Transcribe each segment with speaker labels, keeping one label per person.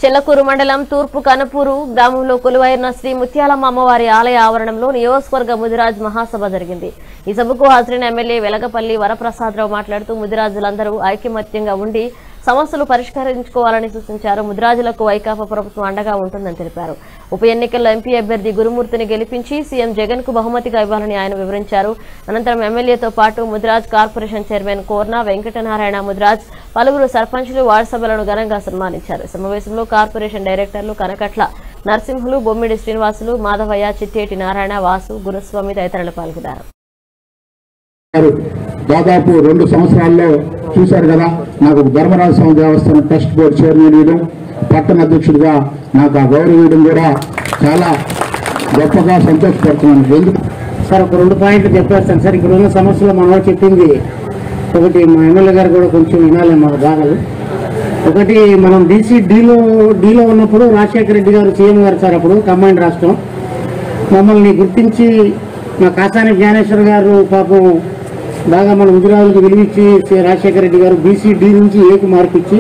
Speaker 1: చెల్లకూరు మండలం తూర్పు కనపూరు గ్రామంలో కొలువైన శ్రీ ముత్యాలమ్మ అమ్మవారి ఆలయ ఆవరణంలో నియోజకవర్గ ముదిరాజ్ మహాసభ జరిగింది ఈ సభకు హాజరైన ఎమ్మెల్యే వెలగపల్లి వరప్రసాదరావు మాట్లాడుతూ ముదిరాజులందరూ ఐకమత్యంగా ఉండి సమస్యలు పరిష్కరించుకోవాలని సూచించారు ముదిరాజులకు వైకాపా ప్రభుత్వం అండగా ఉంటుందని తెలిపారు ఉప ఎన్నికల్లో ఎంపీ అభ్యర్థి గురుమూర్తిని గెలిపించి సీఎం జగన్ కు బహుమతిగా ఇవ్వాలని ఆయన వివరించారు అనంతరం ఎమ్మెల్యేతో పాటు ముదిరాజ్ కార్పొరేషన్ చైర్మన్ కోర్నా వెంకటనారాయణ ముదిరాజ్ పలువురు సర్పంచులు వార్డు సభ్యులను ఘనంగా సన్మానించారు సమావేశంలో కార్పొరేషన్ డైరెక్టర్లు కనకట్ల నరసింహులు బొమ్మిడి శ్రీనివాసులు మాధవయ్య చిట్టేటి నారాయణ వాసు గురుస్వామి తదితరులు పాల్గొన్నారు
Speaker 2: గారు దాదాపు రెండు సంవత్సరాల్లో చూశారు కదా నాకు ధర్మరాజ స్వామి దేవస్థానం ట్రస్ట్ బోర్డు చైర్మన్ ఇవ్వడం పట్టణ అధ్యక్షుడిగా నాకు ఆ గౌరవం ఇవ్వడం కూడా చాలా గొప్పగా సంతోషపడుతున్నాను ఎందుకు
Speaker 3: సార్ ఒక రెండు పాయింట్లు చెప్పేస్తాను సార్ ఇక్కడ ఉన్న సమస్యలు మన వాళ్ళు చెప్పింది ఒకటి మా ఎమ్మెల్యే గారు కూడా కొంచెం వినాలి మా బాధలు ఒకటి మనం డీసీ డీలో డీలో ఉన్నప్పుడు రాజశేఖర రెడ్డి గారు సీఎం గారు సార్ అప్పుడు కంబైండ్ రాష్ట్రం మమ్మల్ని గుర్తించి మా కాసాని జ్ఞానేశ్వర్ గారు పాపం బాగా మన ముదిరాజులకు విలువిచ్చి సి- రాజశేఖర రెడ్డి గారు బీసీ డి నుంచి ఏకి మార్పిచ్చి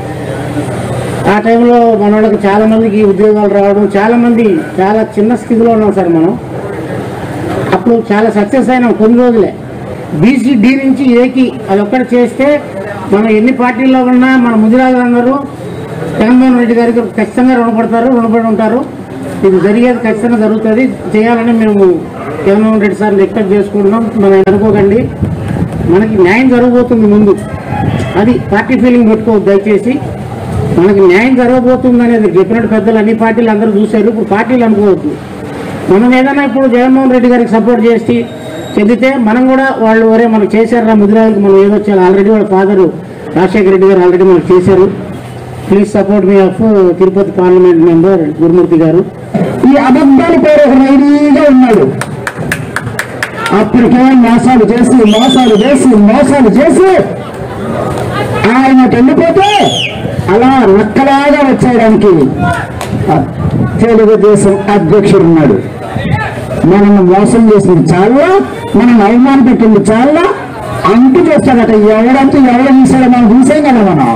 Speaker 3: ఆ టైంలో మన వాళ్ళకి చాలా మందికి ఉద్యోగాలు రావడం చాలా మంది చాలా చిన్న స్థితిలో ఉన్నాం సార్ మనం అప్పుడు చాలా సక్సెస్ అయినాం కొన్ని రోజులే బీసీ డి నుంచి ఏకి అది ఒక్కటి చేస్తే మనం ఎన్ని పార్టీల్లో ఉన్నా మన ముదిరాజులందరూ జగన్మోహన్ రెడ్డి గారికి ఖచ్చితంగా రుణపడతారు రుణపడి ఉంటారు ఇది జరిగేది ఖచ్చితంగా జరుగుతుంది చేయాలని మేము జగన్మోహన్ రెడ్డి సార్ని రిక్వెస్ట్ చేసుకుంటున్నాం మనం అనుకోకండి మనకి న్యాయం జరగబోతుంది ముందు అది పార్టీ ఫీలింగ్ పెట్టుకోవద్దు దయచేసి మనకి న్యాయం జరగబోతుంది అనేది చెప్పినట్టు పెద్దలు అన్ని పార్టీలు అందరూ చూశారు ఇప్పుడు పార్టీలు అనుకోవద్దు మనం ఏదైనా ఇప్పుడు జగన్మోహన్ రెడ్డి గారికి సపోర్ట్ చేసి చెందితే మనం కూడా వాళ్ళు ఒరే మనకు చేశారు ముద్రాలకు మనం ఏదో చేయాలి ఆల్రెడీ వాళ్ళ ఫాదరు రాజశేఖర రెడ్డి గారు ఆల్రెడీ మనకు చేశారు ప్లీజ్ సపోర్ట్ మీ of Tirupati parliament member Gurumurthy గారు
Speaker 2: ఈ అబద్ధాల పేరు ఒక రైడీగా ఉన్నాడు అప్పటికే మోసాలు చేసి మోసాలు చేసి మోసాలు చేసి ఆయన వెళ్ళిపోతే అలా నక్కలాగా వచ్చేయడానికి ఆ తెలుగుదేశం అధ్యక్షుడు ఉన్నాడు మనల్ని మోసం చేసింది చాలా మనం అవమానం పెట్టింది చాలా అంటు చేస్తాడట ఎవడంతా ఎవరు తీసాడో మనం చూసాం కదా మనం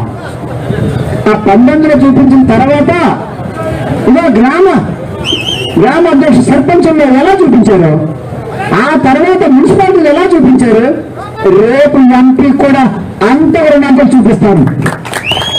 Speaker 2: ఆ పంతొమ్మిదిలో చూపించిన తర్వాత ఇదో గ్రామ గ్రామ అధ్యక్ష సర్పంచుల్లో ఎలా చూపించారు ఆ తర్వాత మున్సిపాలిటీలు ఎలా చూపించారు రేపు ఎంపీ కూడా అంత రుణాంతలు చూపిస్తాను